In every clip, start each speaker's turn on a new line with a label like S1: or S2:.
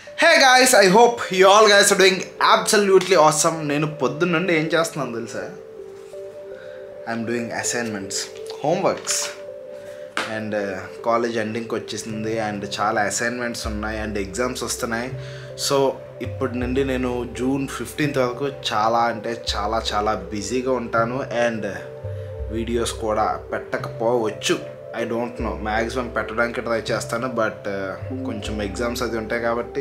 S1: hey guys I hope you all guys are doing absolutely awesome నేను పొద్దున్న నుండి ఏం చేస్తున్నాను తెలుసా I'm doing assignments homeworks and college ఎండింగ్కి వచ్చేసింది అండ్ చాలా అసైన్మెంట్స్ ఉన్నాయి అండ్ ఎగ్జామ్స్ వస్తున్నాయి సో ఇప్పటి నుండి నేను జూన్ ఫిఫ్టీన్త్ వరకు చాలా అంటే చాలా చాలా బిజీగా ఉంటాను అండ్ వీడియోస్ కూడా పెట్టకపోవచ్చు ఐ డోంట్ నో మ్యాక్సిమం పెట్టడానికి ట్రై చేస్తాను బట్ కొంచెం ఎగ్జామ్స్ అది ఉంటాయి కాబట్టి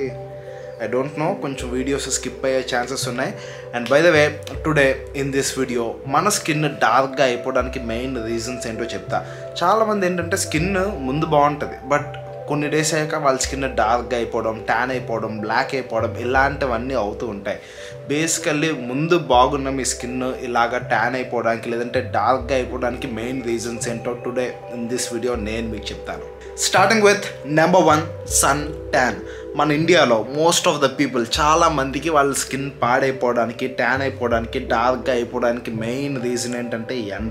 S1: ఐ డోంట్ నో కొంచెం వీడియోస్ స్కిప్ అయ్యే ఛాన్సెస్ ఉన్నాయి and by the way today in this video మన స్కిన్ డార్క్గా అయిపోవడానికి మెయిన్ రీజన్స్ ఏంటో చెప్తా చాలామంది ఏంటంటే స్కిన్ ముందు బాగుంటుంది బట్ కొన్ని డేస్ అయ్యాక వాళ్ళ స్కిన్ డార్క్గా అయిపోవడం ట్యాన్ అయిపోవడం బ్లాక్ అయిపోవడం ఇలాంటివన్నీ అవుతూ ఉంటాయి బేసికల్లీ ముందు బాగున్న మీ స్కిన్ ఇలాగ ట్యాన్ అయిపోవడానికి లేదంటే డార్క్గా అయిపోవడానికి మెయిన్ రీజన్స్ ఏంటో టుడే ఇన్ దిస్ వీడియో నేను మీకు చెప్తాను starting with number one sun tan మన ఇండియాలో మోస్ట్ ఆఫ్ ద పీపుల్ చాలా మందికి వాళ్ళ స్కిన్ పాడైపోవడానికి ట్యాన్ అయిపోవడానికి డార్క్గా అయిపోవడానికి మెయిన్ రీజన్ ఏంటంటే ఎండ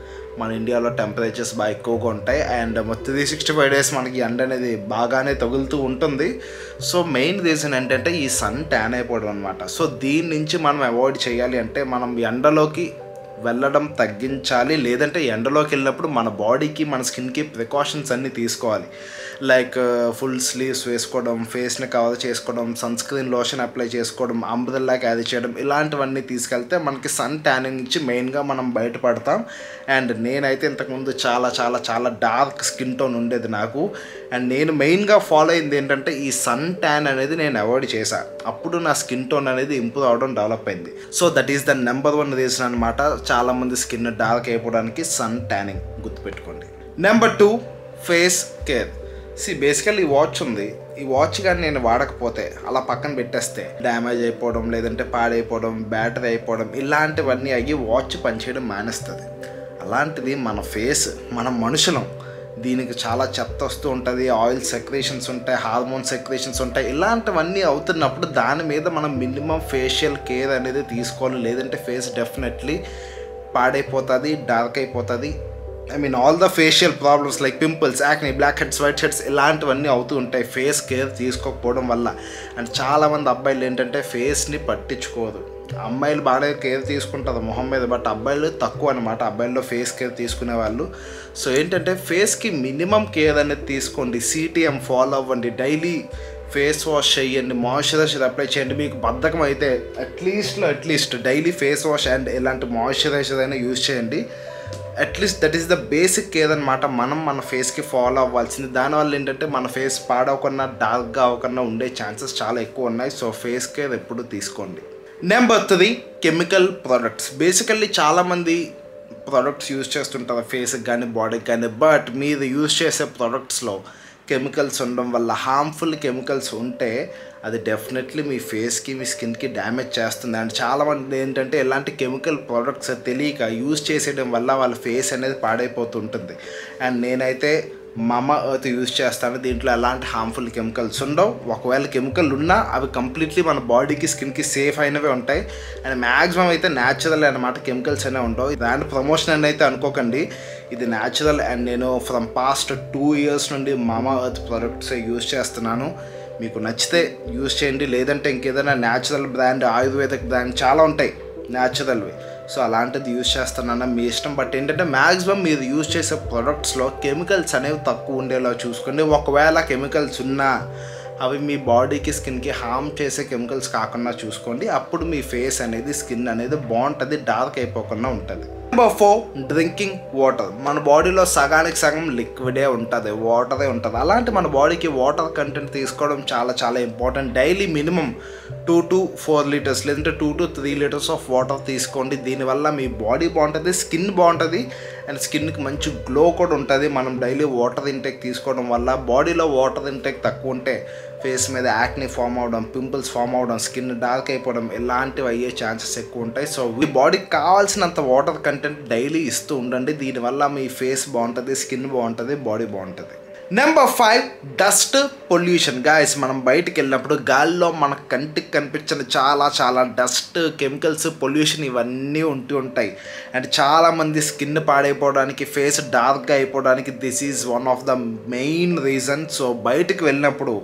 S1: మన ఇండియాలో టెంపరేచర్స్ బాగా ఎక్కువగా ఉంటాయి and three sixty five days మనకి ఎండ అనేది బాగానే తగులుతూ ఉంటుంది సో మెయిన్ రీజన్ ఏంటంటే ఈ సన్ ట్యాన్ అయిపోవడం అనమాట సో దీని నుంచి మనం అవాయిడ్ చేయాలి అంటే మనం ఎండలోకి వెళ్ళడం తగ్గించాలి లేదంటే ఎండలోకి వెళ్ళినప్పుడు మన బాడీకి మన స్కిన్కి ప్రికాషన్స్ అన్నీ తీసుకోవాలి లైక్ ఫుల్ స్లీవ్స్ వేసుకోవడం ఫేస్ని కవర్ చేసుకోవడం సన్ స్క్రీన్ లోషన్ అప్లై చేసుకోవడం అంబ్రెల్లా క్యారీ చేయడం ఇలాంటివన్నీ తీసుకెళ్తే మనకి సన్ ట్యానింగ్ నుంచి మెయిన్గా మనం బయటపడతాం అండ్ నేనైతే ఇంతకుముందు చాలా చాలా చాలా డార్క్ స్కిన్ టోన్ ఉండేది నాకు అండ్ నేను మెయిన్గా ఫాలో అయింది ఏంటంటే ఈ సన్ ట్యాన్ అనేది నేను అవాయిడ్ చేశాను అప్పుడు నా స్కిన్ టోన్ అనేది ఇంప్రూవ్ అవడం డెవలప్ అయింది so that is the number one reason అనమాట చాలామంది స్కిన్ డార్క్ అయిపోవడానికి సన్ ట్యానింగ్ గుర్తుపెట్టుకోండి నెంబర్ టూ ఫేస్ కేర్ సి బేసికల్ ఈ వాచ్ ఉంది ఈ వాచ్ కానీ నేను వాడకపోతే అలా పక్కన పెట్టేస్తే డ్యామేజ్ అయిపోవడం లేదంటే పాడైపోవడం బ్యాటరీ అయిపోవడం ఇలాంటివన్నీ అయ్యి వాచ్ పనిచేయడం మానేస్తుంది అలాంటిది మన ఫేస్ మన మనుషులం దీనికి చాలా చెత్త వస్తూ ఉంటుంది ఆయిల్ సెక్రేషన్స్ ఉంటాయి హార్మోన్ సెక్రేషన్స్ ఉంటాయి ఇలాంటివన్నీ అవుతున్నప్పుడు దాని మీద మనం మినిమం ఫేషియల్ కేర్ అనేది తీసుకోవాలి లేదంటే ఫేస్ డెఫినెట్లీ పాడైపోతుంది డార్క్ అయిపోతుంది I mean all the facial problems like pimples acne blackheads whiteheads ఇలాంటివన్నీ అవుతూ ఉంటాయి ఫేస్ కేర్ తీసుకోకపోవడం వల్ల అండ్ చాలామంది అబ్బాయిలు ఏంటంటే ఫేస్ని పట్టించుకోరు అమ్మాయిలు బాగానే కేర్ తీసుకుంటారు మొహం మీద బట్ అబ్బాయిలు తక్కువ అనమాట అబ్బాయిల్లో ఫేస్ కేర్ తీసుకునే వాళ్ళు సో ఏంటంటే ఫేస్కి మినిమం కేర్ అనేది తీసుకోండి సిటిఎం ఫాలో అవ్వండి డైలీ ఫేస్ వాష్ చేయండి మాయిశ్చరైజర్ అప్లై చేయండి మీకు బద్ధకం అయితే అట్లీస్ట్లో at least daily face wash and ఇలాంటి మాయిశ్చరైజర్ అయినా యూజ్ చేయండి at least that is the basic care అనమాట మనం మన ఫేస్కి ఫాలో అవ్వాల్సింది దానివల్ల ఏంటంటే మన ఫేస్ పాడవకుండా డార్క్గా అవ్వకుండా ఉండే ఛాన్సెస్ చాలా ఎక్కువ ఉన్నాయి సో ఫేస్ కేర్ ఎప్పుడు తీసుకోండి number three chemical products basically చాలామంది ప్రోడక్ట్స్ యూజ్ చేస్తుంటారు ఫేస్కి కానీ బాడీకి కానీ బట్ మీరు యూజ్ చేసే ప్రోడక్ట్స్లో కెమికల్స్ ఉండడం వల్ల హార్మ్ఫుల్ కెమికల్స్ ఉంటే అది డెఫినెట్లీ మీ ఫేస్కి మీ స్కిన్కి డ్యామేజ్ చేస్తుంది అండ్ చాలామంది ఏంటంటే ఇలాంటి కెమికల్ ప్రోడక్ట్స్ తెలియక యూజ్ చేసేయడం వల్ల వాళ్ళ ఫేస్ అనేది పాడైపోతుంటుంది అండ్ నేనైతే మమ ఎర్త్ యూజ్ చేస్తాను దీంట్లో ఎలాంటి హార్మ్ఫుల్ కెమికల్స్ ఉండవు ఒకవేళ కెమికల్ ఉన్నా అవి కంప్లీట్లీ మన బాడీకి స్కిన్కి సేఫ్ అయినవే ఉంటాయి అండ్ మ్యాక్సిమం అయితే న్యాచురల్ అనమాట కెమికల్స్ అనే ఉండవు దాని ప్రమోషన్ అని అయితే అనుకోకండి ఇది న్యాచురల్ అండ్ నేను ఫ్రమ్ పాస్ట్ టూ ఇయర్స్ నుండి మామా ఎర్త్ ప్రొడక్ట్స్ యూజ్ చేస్తున్నాను మీకు నచ్చితే యూజ్ చేయండి లేదంటే ఇంకేదైనా న్యాచురల్ బ్రాండ్ ఆయుర్వేదిక్ బ్రాండ్ చాలా ఉంటాయి న్యాచురల్వి సో అలాంటిది యూజ్ చేస్తానన్న మీ ఇష్టం బట్ ఏంటంటే మ్యాక్సిమం మీరు యూజ్ చేసే ప్రొడక్ట్స్లో కెమికల్స్ అనేవి తక్కువ ఉండేలా చూసుకోండి ఒకవేళ కెమికల్స్ ఉన్నా అవి మీ బాడీకి స్కిన్కి హార్మ్ చేసే కెమికల్స్ కాకుండా చూసుకోండి అప్పుడు మీ ఫేస్ అనేది స్కిన్ అనేది బాగుంటుంది డార్క్ అయిపోకుండా ఉంటుంది నెంబర్ ఫోర్ డ్రింకింగ్ వాటర్ మన బాడీలో సగానికి సగం లిక్విడే ఉంటుంది వాటరే ఉంటుంది అలాంటి మన బాడీకి వాటర్ కంటెంట్ తీసుకోవడం చాలా చాలా important daily minimum two to four litres లేదంటే two to three litres of water తీసుకోండి దీనివల్ల మీ బాడీ బాగుంటుంది స్కిన్ బాగుంటుంది అండ్ స్కిన్కి మంచి గ్లో కూడా ఉంటుంది మనం డైలీ వాటర్ ఇంటేక్ తీసుకోవడం వల్ల బాడీలో వాటర్ ఇంటేక్ తక్కువ ఉంటే ఫేస్ మీద యాక్ని ఫామ్ అవడం పింపుల్స్ ఫామ్ అవడం స్కిన్ డార్క్ అయిపోవడం ఇలాంటివి అయ్యే ఛాన్సెస్ ఎక్కువ ఉంటాయి సో మీ బాడీకి కావాల్సినంత వాటర్ కంటెంట్ డైలీ ఇస్తూ ఉండండి దీనివల్ల మీ ఫేస్ బాగుంటుంది స్కిన్ బాగుంటుంది బాడీ బాగుంటుంది number five dust pollution guys మనం బయటికి వెళ్ళినప్పుడు గాలిలో మన కంటికి కనిపించిన చాలా చాలా డస్ట్ కెమికల్స్ పొల్యూషన్ ఇవన్నీ ఉంటూ ఉంటాయి అండ్ చాలామంది స్కిన్ పాడైపోవడానికి ఫేస్ డార్క్గా అయిపోవడానికి this is one of the main reason so బయటికి వెళ్ళినప్పుడు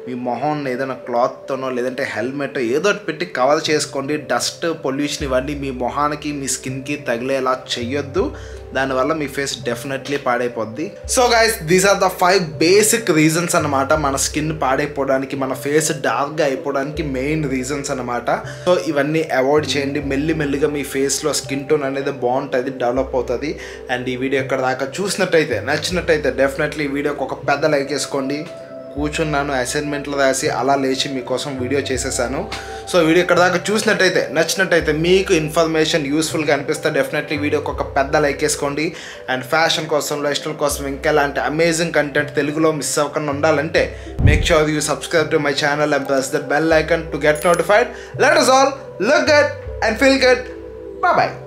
S1: మీ మొహం ఏదైనా క్లాత్తోనో లేదంటే హెల్మెట్ ఏదో ఒకటి పెట్టి కవర్ చేసుకోండి డస్ట్ పొల్యూషన్ ఇవన్నీ మీ మొహానికి మీ స్కిన్కి తగిలేలా చెయ్యొద్దు దానివల్ల మీ ఫేస్ డెఫినెట్లీ పాడైపోద్ది so guys these are the five basic reasons అనమాట మన స్కిన్ పాడైపోవడానికి మన ఫేస్ డార్క్గా అయిపోవడానికి మెయిన్ రీజన్స్ అనమాట సో ఇవన్నీ అవాయిడ్ చేయండి మెల్లి మెల్లిగా మీ ఫేస్లో స్కిన్ టోన్ అనేది బాగుంటుంది డెవలప్ అవుతుంది అండ్ ఈ వీడియో ఎక్కడ దాకా చూసినట్టయితే నచ్చినట్టయితే డెఫినెట్లీ ఈ వీడియోకి ఒక పెద్ద లైక్ వేసుకోండి కూర్చున్నాను అసైన్మెంట్లు రాసి అలా లేచి మీకోసం వీడియో చేసేసాను సో వీడియో ఇక్కడ దాకా చూసినట్టయితే నచ్చినట్టయితే మీకు ఇన్ఫర్మేషన్ యూస్ఫుల్గా అనిపిస్తే డెఫినెట్లీ వీడియోకి ఒక పెద్ద లైక్ వేసుకోండి అండ్ ఫ్యాషన్ కోసం లైఫ్ స్టైల్ కోసం ఇంకా ఇలాంటి అమేజింగ్ కంటెంట్ తెలుగులో మిస్ అవ్వకుండా ఉండాలంటే make sure you subscribe to my channel and press the bell icon to get notified let us all look good and feel good bye